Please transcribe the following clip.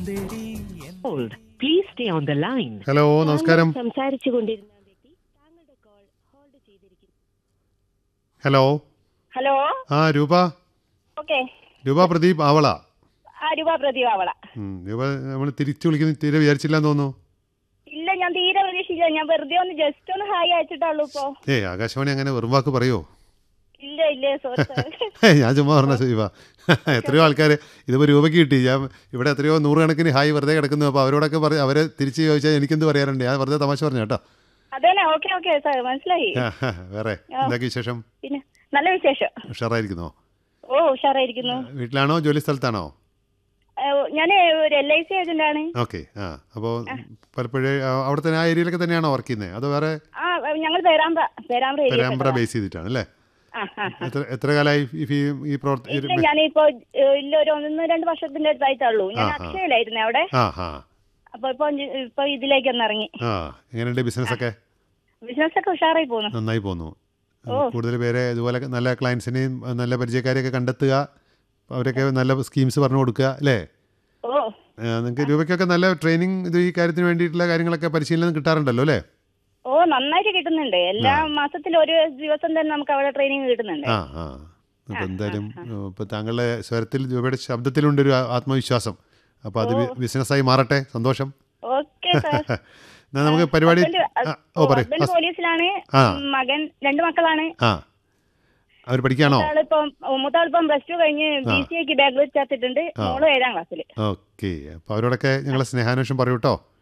Hold. Please stay on the line. Hello നമസ്കാരം സംസാരിച്ചു കൊണ്ടിരുന്ന വ്യക്തി താങ്കളുടെ കോൾ ഹോൾഡ് ചെയ്തിരിക്കുന്നു ഹലോ ഹലോ ആ രൂപ ഓക്കെ രൂപ പ്രദീപ് ആവള ആ രൂപ പ്രതിഭാവള ഉം, രൂപ നമ്മൾ തിരിച്ചു വിളിക്കുന്ന തീരെ വിചാരിച്ചില്ലെന്ന് തോന്നുന്നു ഇല്ല ഞാൻ തീരെ പ്രതീക്ഷിച്ചില്ല ഞാൻ വെറുതെ ഒന്ന് ജസ്റ്റ് ഒന്ന് ഹായ് അയച്ചിട്ടുള്ളൂ ഇപ്പോ ഏയ് ആകാശവാണി അങ്ങനെ വെറും വാക്ക് പറയോ ഇല്ല ഇല്ല സോറി ഏയ് ഞാൻ ചുമ്മാ പറഞ്ഞ ശിവ എത്രയോ ആൾക്കാർ ഇതിപ്പോൾ രൂപയ്ക്ക് കിട്ടി ഞാൻ ഇവിടെ എത്രയോ നൂറുകണക്കിന് ഹായ് വെറുതെ കിടക്കുന്നു അപ്പോൾ അവരോടൊക്കെ പറ അവരെ തിരിച്ച് ചോദിച്ചാൽ എനിക്കെന്ത് പറയാറുണ്ട് ഞാൻ വെറുതെ തമാശ പറഞ്ഞു കേട്ടോ അതന്നെ ഓക്കെ ഓക്കെ സാർ മനസ്സിലായി വേറെ എന്തൊക്കെ വിശേഷം പിന്നെ നല്ല വിശേഷം ഉഷാറായിരിക്കുന്നോ ഓ ഉഷാറായിരിക്കുന്നു വീട്ടിലാണോ ജോലി സ്ഥലത്താണോ ഞാൻ ഒരു എൽ ഐ സി ഏജന്റ് ആണ് ഓക്കെ ആ അപ്പോൾ പലപ്പോഴും ആ, അവിടെ തന്നെ ആ ഏരിയയിലൊക്കെ തന്നെയാണോ വർക്ക് ചെയ്യുന്നത് അതോ വേറെ ആ ഞങ്ങൾ പേരാമ്പ്ര പേരാമ്പ്ര ഏരിയ പെരാമ്പ്ര ബേസ് ചെയ്തിട്ടാണ് അല്ലേ ആ ആ എത്ര എത്ര കാലമായി ഈ ഫീ- ഈ പ്രവർത്തി ഇല്ല ഞാനിപ്പോ ഏഹ്, ഇല്ല ഒരു ഒന്ന് രണ്ട് വർഷത്തിന്റെ അടുത്തായിട്ടുള്ളൂ ഞാൻ ആ, ആ. അക്ഷയയിലായിരുന്നേ അവിടെ ആ ആ അപ്പൊ ഇപ്പൊ ഇപ്പൊ ഇതിലേക്ക് ഒന്ന് ഇറങ്ങി ആ എങ്ങനെയുണ്ട് ബിസിനസ് ഒക്കെ ബിസിനസ് ഒക്കെ ഉഷാറായി പോകുന്നു നന്നായി പോകുന്നു കൂടുതൽ പേരെ ഇതുപോലെ നല്ല ക്ലയൻസിനെയും നല്ല പരിചയക്കാരെയൊക്കെ കണ്ടെത്തുക അവരൊക്കെ നല്ല സ്കീംസ് പറഞ്ഞു കൊടുക്കുക അല്ലേ ഓ നിങ്ങൾക്ക് രൂപയ്ക്കൊക്കെ നല്ല ട്രെയിനിങ് ഇത് ഈ കാര്യത്തിന് വേണ്ടിയിട്ടുള്ള കാര്യങ്ങളൊക്കെ പരിശീലനം കിട്ടാറുണ്ടല്ലോ അല്ലേ ഓ നന്നായിട്ട് കിട്ടുന്നുണ്ട് എല്ലാ മാസത്തിലും ഒരു ദിവസം തന്നെ നമുക്ക് അവിടെ ട്രെയിനിങ് കിട്ടുന്നുണ്ട് ആ ആ അപ്പോൾ എന്തായാലും ഇപ്പോൾ താങ്കളുടെ സ്വരത്തിൽ രൂപയുടെ ശബ്ദത്തിലുണ്ടൊരു ആ- ആത്മവിശ്വാസം അപ്പോൾ അത് ബിസിനസ്സായി മാറട്ടെ സന്തോഷം ഓക്കെ സാർ എന്നാൽ നമുക്ക് പരിപാടി ആ, ഓ പറയൂ ഹസ്ബൻഡ് പോലീസിലാണ് ആ. മകൻ രണ്ട് മക്കളാണ് ആ അവർ പഠിക്കുകയാണോ മൂത്താളിപ്പം മൂത്താളിപ്പം പ്ലസ് ടു കഴിഞ്ഞ് ബി സി ഐക്ക് ബാംഗ്ലൂർ ചേർത്തിട്ടുണ്ട് മോള് ഏഴാം ക്ലാസ്സിൽ ഓക്കെ അപ്പോൾ അവരോടൊക്കെ ഞങ്ങളെ സ്നേഹാന്വേഷണം പറയൂ കേട്ടോ